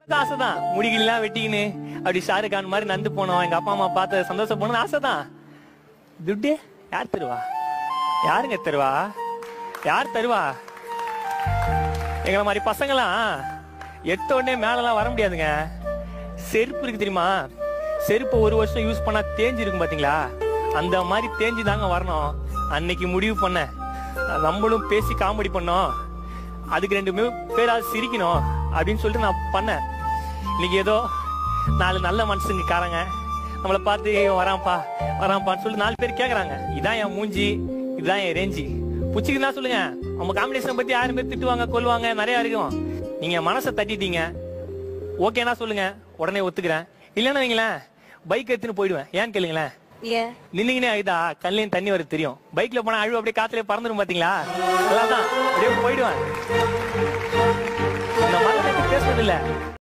ஆசைதான் முடிகள்லாம் வெட்டிக்கின்னு அப்படி ஷாருக் கான் மாதிரி நந்து போனோம் எங்க அப்பா அம்மா பார்த்து சந்தோஷம் போனது ஆசைதான் துட்டு யார் தருவா யாருங்க தருவா யார் தருவா எங்களை மாதிரி பசங்களாம் எட்ட உடனே மேலலாம் வர முடியாதுங்க செருப்பு இருக்கு தெரியுமா செருப்பு ஒரு வருஷம் யூஸ் பண்ணா தேஞ்சு இருக்கும் பாத்தீங்களா அந்த மாதிரி தேஞ்சு தாங்க வரணும் அன்னைக்கு முடிவு பண்ணேன் நம்மளும் பேசி காமெடி பண்ணோம் அதுக்கு ரெண்டு பேரும் பேராது சிரிக்கணும் அப்படின்னு சொல்லிட்டு நான் பண்ணேன் இன்னைக்கு ஏதோ நாலு நல்ல மனுஷங்க காரங்க நம்மளை பார்த்து "ஏய், வரான்ப்பா வரான்ப்பான்னு சொல்லி நாலு பேர் கேக்குறாங்க இதான் என் மூஞ்சி இதுதான் என் ரேஞ்சி புச்சிக்குன்னா சொல்லுங்க நம்ம காம்பினேஷன் பத்தி ஆயிரம் பேர் திட்டுவாங்க கொல்லுவாங்க நிறைய இருக்கும் நீங்க மனசை தட்டிட்டீங்க ஓகேனா சொல்லுங்க உடனே ஒத்துக்கிறேன் இல்லைன்னா வைங்களேன் பைக் எடுத்துன்னு போயிடுவேன் ஏன்னு கேளுங்களேன் ஏன் நின்னீங்கன்னே ஆயுதா கண்ணிலையும் தண்ணி வருது தெரியும் பைக்ல போனா அழுவு அப்படியே காத்துலயே பறந்துடும் பாத்தீங்களா அதான் அப்படியே போயிடுவேன் இந்த மாதிரி பேசுறது இல்ல